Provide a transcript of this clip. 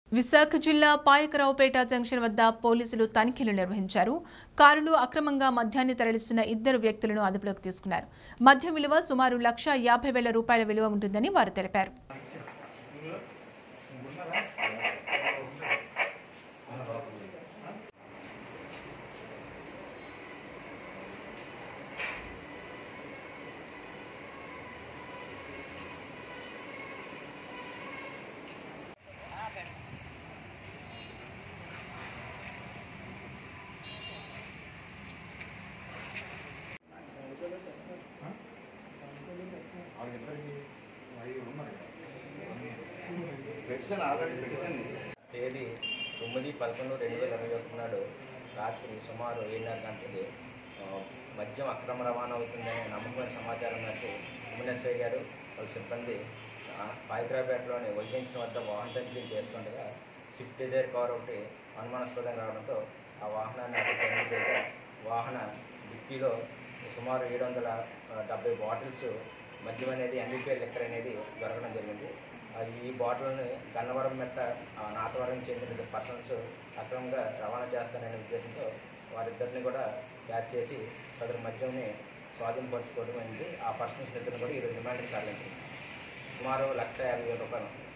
విశాఖ జిల్లా పాయకరావుపేట జంక్షన్ వద్ద పోలీసులు తనిఖీలు నిర్వహించారు కారులో అక్రమంగా మద్యాన్ని తరలిస్తున్న ఇద్దరు వ్యక్తులను అదుపులోకి తీసుకున్నారు మద్యం విలువ సుమారు లక్ష యాభై వేల రూపాయల విలువ ఉంటుందని వారు తెలిపారు పెట్టాను ఆల్రెడీ పెట్టాను తేదీ తొమ్మిది పదకొండు రెండు వేల ఇరవై ఒకటి నాడు రాత్రి సుమారు ఏడున్నర గంటలకి ఆ, మద్యం అక్రమ రవాణా అవుతుందనే నమ్మకమైన సమాచారం మేరకు ఉమ్మనెస్ఐ గారు వాళ్ళ సిబ్బంది ఆ, పాయికరాపేటలోని వైజంక్షన్ వద్ద వాహన తనిఖీ చేస్తుండగా స్విఫ్ట్ డిజైర్ కార్ ఒకటి అనుమానాస్పదంగా రావడంతో ఆ వాహనాన్ని అక్కడ తనిఖీ చేయగా వాహన డిక్కీలో సుమారు ఏడు వందల డెబ్బై బాటిల్స్ మద్యం అనేది ఎన్డీపీఎల్ లెక్కర్ అనేది దొరకడం జరిగింది అది ఈ బాటిల్ని గన్నవరం మెట్ట ఆ, నాతవరం చెందిన పర్సన్స్ అక్రమంగా రవాణా చేస్తాననే ఉద్దేశంతో వారిద్దరిని కూడా క్యాచ్ చేసి సదరు మద్యంని స్వాధీనపరచుకోవడం అయింది ఆ పర్సన్స్ ఇద్దరిని కూడా ఈరోజు రిమాండ్కి తరలించింది సుమారు లక్ష యాభై వేల రూపాయలు